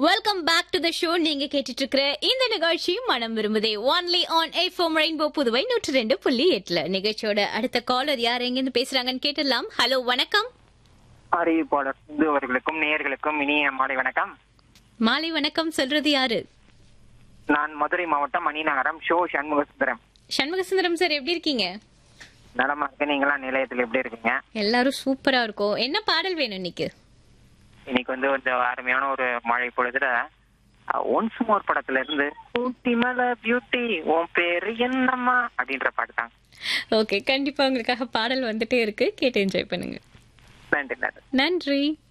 welcome back to the show நீங்க கேட்டுட்டு இருக்கிற இந்த நிகழ்ச்சி மனம் விரும்புதே only on FM rainbow Puduvai நூற்றி ரெண்டு புள்ளி எட்டுல நிகழ்ச்சியோட அடுத்த காலர் யார் எங்கிருந்து பேசுறாங்கன்னு கேட்டுடலாம் ஹலோ வணக்கம் அறிவிப்பாளர் சிந்து அவர்களுக்கும் நேயர்களுக்கும் இனிய மாலை வணக்கம் மாலை வணக்கம் சொல்றது யாரு நான் மதுரை மாவட்டம் மணிநகரம் ஷோ சண்முக சுந்தரம் சண்முக சுந்தரம் சார் எப்படி இருக்கீங்க நலமா இருக்கு நீங்களாம் நிலையத்தில் எப்படி இருக்கீங்க எல்லாரும் சூப்பரா இருக்கும் என்ன பாடல் வேணும் இன்னைக்கு இன்னைக்கு வந்து ஒரு அருமையான ஒரு மழை பொழுதுல ஒன்ஸ் மோர் படத்துல இருந்து ஊட்டி மலை பியூட்டி உன் பேரு என்னம்மா அப்படின்ற பாட்டு தான் ஓகே கண்டிப்பா உங்களுக்காக பாடல் வந்துட்டே இருக்கு கேட்டு என்ஜாய் பண்ணுங்க நன்றி நன்றி நன்றி